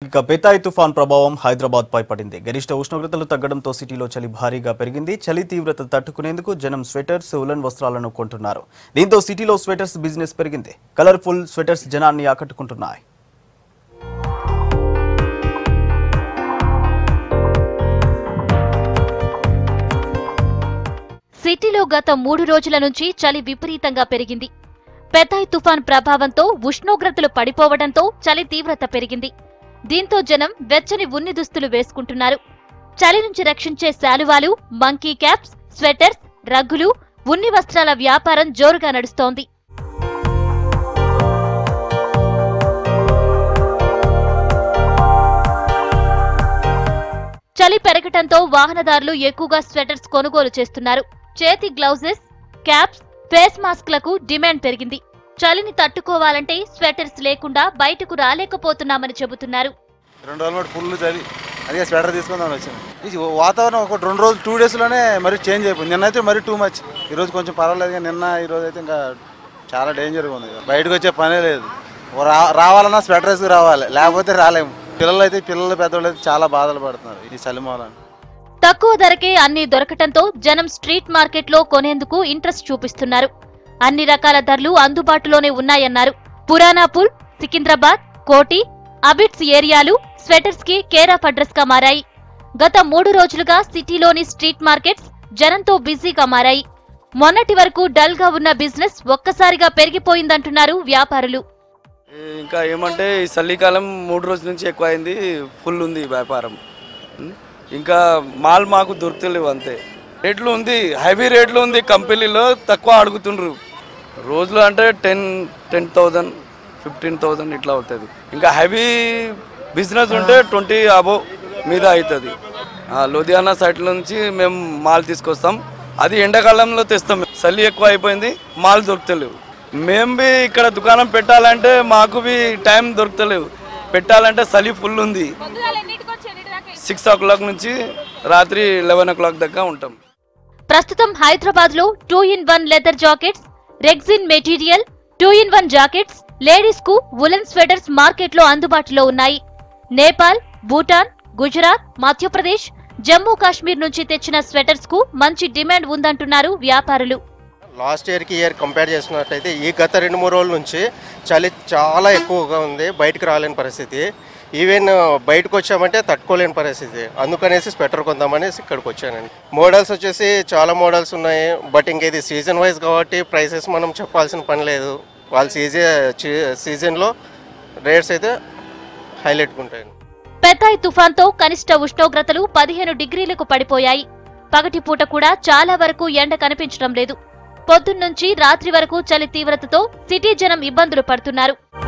ఇక బెతాయి తుఫాన్ ప్రభావం హైదరాబాద్ పై పడింది గరిష్ట ఉష్ణోగ్రతలు తగ్గడంతో సిటీలో చలి భారీగా పెరిగింది చలి తీవ్రత తట్టుకునేందుకు జనం స్వెటర్స్ ఉలన్ వస్త్రాలను కొంటున్నారు దీంతో సిటీలో స్వెటర్స్ బిజినెస్ పెరిగింది కలర్ఫుల్ స్వెటర్స్ జనాన్ని ఆకట్టుకుంటున్నాయి సిటీలో గత మూడు రోజుల నుంచి చలి విపరీతంగా పెరిగింది పెతాయ్ తుఫాన్ ప్రభావంతో ఉష్ణోగ్రతలు పడిపోవడంతో చలి తీవ్రత పెరిగింది దీంతో జనం వెచ్చని ఉన్ని దుస్తులు వేసుకుంటున్నారు చలి నుంచి రక్షించే శాలువాలు మంకీ క్యాప్స్ స్వెటర్స్ రగ్గులు ఉన్ని వస్త్రాల వ్యాపారం జోరుగా నడుస్తోంది చలి పెరగటంతో వాహనదారులు ఎక్కువగా స్వెటర్స్ కొనుగోలు చేస్తున్నారు చేతి గ్లౌజెస్ క్యాప్స్ ఫేస్ మాస్క్లకు డిమాండ్ పెరిగింది చలిని తట్టుకోవాలంటే స్వెటర్స్ లేకుండా బయటకు రాలేకపోతున్నామని చెబుతున్నారు రెండు రోజులు కూడా ఫుల్ చలి అదే స్వెటర్ తీసుకుందామని వచ్చాను ఇది వాతావరణం ఒక రెండు రోజులు టూ డేస్లోనే మరీ చేంజ్ అయిపోయింది నిన్నైతే మరీ టూ మచ్ ఈరోజు కొంచెం పర్వాలేదు కానీ నిన్న ఈరోజు అయితే ఇంకా చాలా డేంజర్గా ఉంది బయటకు వచ్చే పనే లేదు రా రావాలన్నా స్వెటర్ వేసుకు రావాలి లేకపోతే రాలేము పిల్లలు అయితే పిల్లలు పెద్దవాళ్ళు అయితే చాలా బాధలు పడుతున్నారు ఈ చలి మూలన తక్కువ ధరకే అన్ని దొరకటంతో జనం స్ట్రీట్ మార్కెట్లో కొనేందుకు ఇంట్రెస్ట్ చూపిస్తున్నారు అన్ని రకాల ధరలు అందుబాటులోనే ఉన్నాయన్నారు పురాణాపూల్ సికింద్రాబాద్ కోటి అబిట్స్ ఏరియాలు స్వెటర్స్ కి కేర్ ఆఫ్ అడ్రస్ గా మారాయి గత మూడు రోజులుగా సిటీలోని స్ట్రీట్ మార్కెట్స్ జనంతో బిజీగా మారాయి మొన్నటి వరకు డల్ గా ఉన్న బిజినెస్ ఒక్కసారిగా పెరిగిపోయిందంటున్నారు వ్యాపారులు ఇంకా ఏమంటే ఈ చలికాలం మూడు రోజుల నుంచి ఎక్కువ అయింది ఫుల్ ఉంది వ్యాపారం ఉం? ఇంకా మాల్ మాకు దొరుకుతలేవు అంతే రేట్లు ఉంది హెవీ రేట్లు ఉంది కంపెనీలో తక్కువ అడుగుతుండ్రు రోజులు అంటే ten ten thousand fifteen thousand ఇట్లా అవుతుంది ఇంకా హెవీ బిజినెస్ ఉంటే ట్వంటీ అబోవ్ మీద అవుతుంది లూధియానా సైడ్ నుంచి మేము మాల్ తీసుకొస్తాం అది ఎండాకాలంలో తెస్తాం చలి ఎక్కువ అయిపోయింది మాల్ దొరుకుతలేవు మేము బి ఇక్కడ దుకాణం పెట్టాలంటే మాకు బి టైం దొరుకుతలేవు పెట్టాలంటే చలి ఫుల్ ఉంది సిక్స్ ఓ క్లాక్ నుంచి రాత్రి లెవెన్ ఓ క్లాక్ దాకా ఉంటాం ప్రస్తుతం హైదరాబాద్ లో two in one leather jackets rexine material two in one jackets ladies కు వులెన్ స్వెటర్స్ మార్కెట్ లో అందుబాటులో ఉన్నాయి నేపాల్ భూటాన్ గుజరాత్ మధ్యప్రదేశ్ జమ్మూ కాశ్మీర్ నుంచి తెచ్చిన స్వెటర్స్ కు మంచి డిమాండ్ ఉందంటున్నారు వ్యాపారులు లాస్ట్ ఇయర్కి ఇయర్ కంపేర్ చేసినట్టయితే ఈ గత రెండు మూడు రోజుల నుంచి చలి చాలా ఎక్కువగా ఉంది బయటకు రాలేని పరిస్థితి ఈవెన్ బయటకు వచ్చామంటే తట్టుకోలేని పరిస్థితి అందుకనేసి స్వెటర్ కొందామనేసి ఇక్కడికి వచ్చానండి మోడల్స్ వచ్చేసి చాలా మోడల్స్ ఉన్నాయి బట్ ఇంక ఇది సీజన్ వైజ్ కాబట్టి ప్రైసెస్ మనం చెప్పాల్సిన పని లేదు వాళ్ళ సీజన్ సీజన్లో రేట్స్ అయితే హైలైట్గా ఉంటాయి పెతాయ్ తుఫాన్తో కనిష్ట ఉష్ణోగ్రతలు పదిహేను డిగ్రీలకు పడిపోయాయి పగటిపూట కూడా చాలా వరకు ఎండ కనిపించడం లేదు పొద్దున్నుంచి రాత్రి వరకు చలి తీవ్రతతో సిటీ జనం ఇబ్బందులు పడుతున్నారు